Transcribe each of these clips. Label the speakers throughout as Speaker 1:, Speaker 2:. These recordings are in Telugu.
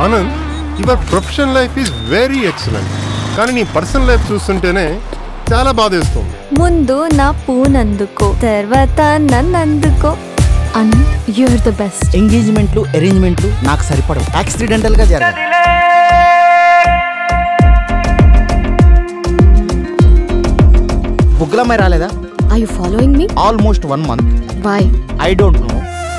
Speaker 1: Anand your professional life is very excellent కానీ నీ పర్సనల్ లైఫ్ చూస్తుంటేనే చాలా బాధేస్తుంది
Speaker 2: ముందు నా పూనందుకో తర్వాత నన్నందుకో అన్ యూర్ ద బెస్ట్
Speaker 3: ఎంగేజ్మెంట్లు అరేంజ్మెంట్లు నాకు సరిపడవు యాక్సిడెంటల్ గా జరగాలి బుగ్గలమ్మాయి రాలేదా
Speaker 2: I you following me
Speaker 3: almost one month
Speaker 2: why
Speaker 3: I don't know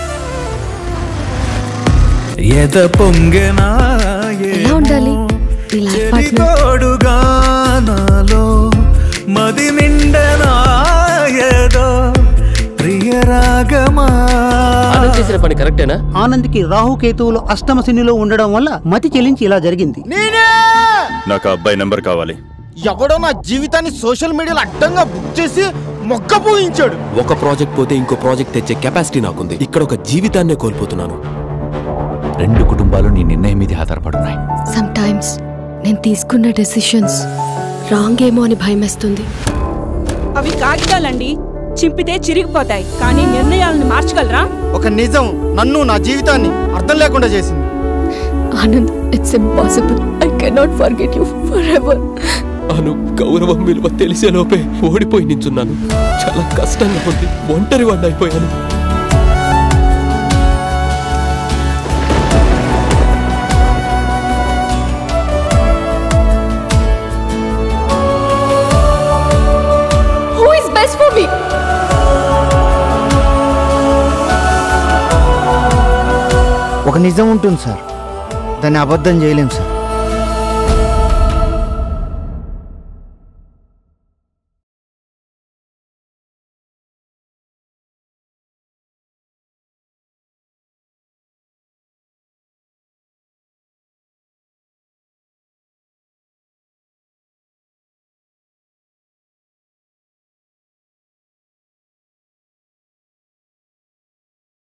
Speaker 4: ఎద పొంగెనా
Speaker 2: ఎలా ఉండాలి ఈ లైఫ్ పార్ట్నర్
Speaker 4: తోడుగా నాలో మది నిండనా ఏదో ప్రియ రాగమా
Speaker 5: ఆనంద్ చేసిన పని కరెక్టేనా
Speaker 6: ఆనంద్కి రాహుకేతువులు అష్టమ శనిలో ఉండడం వల్ల మతి చెలించి ఇలా జరిగింది
Speaker 3: నేనే
Speaker 7: నాకు ఆ అబ్బాయి నెంబర్ కావాలి
Speaker 3: ఎవడో నా జీవితాన్ని సోషల్ మీడియాలో అడ్డంగా బుక్ చేసి మొక్క పోయించాడు
Speaker 5: ఒక ప్రాజెక్ట్ పోతే ఇంకో ప్రాజెక్ట్ తెచ్చే కెపాసిటీ నాకుంది ఇక్కడ ఒక జీవితాన్నే కోల్పోతున్నాను
Speaker 8: రెండు కుటుంబాలు నీ నిర్ణయం మీద ఆధారపడున్నాయి
Speaker 2: సమ్ టైమ్స్ నేను తీసుకున్న డెసిషన్స్ రాంగ్ ఏమో అని భయమేస్తుంది
Speaker 9: అవి కాగితాలండి చింపితే చిరిగిపోతాయి కానీ నిర్ణయాలను మార్చగలరా
Speaker 3: ఒక నిజం నన్ను నా జీవితాన్ని అర్థం లేకుండా చేసింది
Speaker 2: Anand it's impossible I cannot forget you for ever
Speaker 5: Anu గౌరవం విలువ తెలిసే లోపే ఓడిపోయి నించున్నాను చాలా కష్టంగా ఉంది ఒంటరి వాడిని అయిపోయాను
Speaker 2: who is best for me
Speaker 3: ఒక నిజం ఉంటుంది సార్ దాన్ని అబద్ధం చేయలేం సార్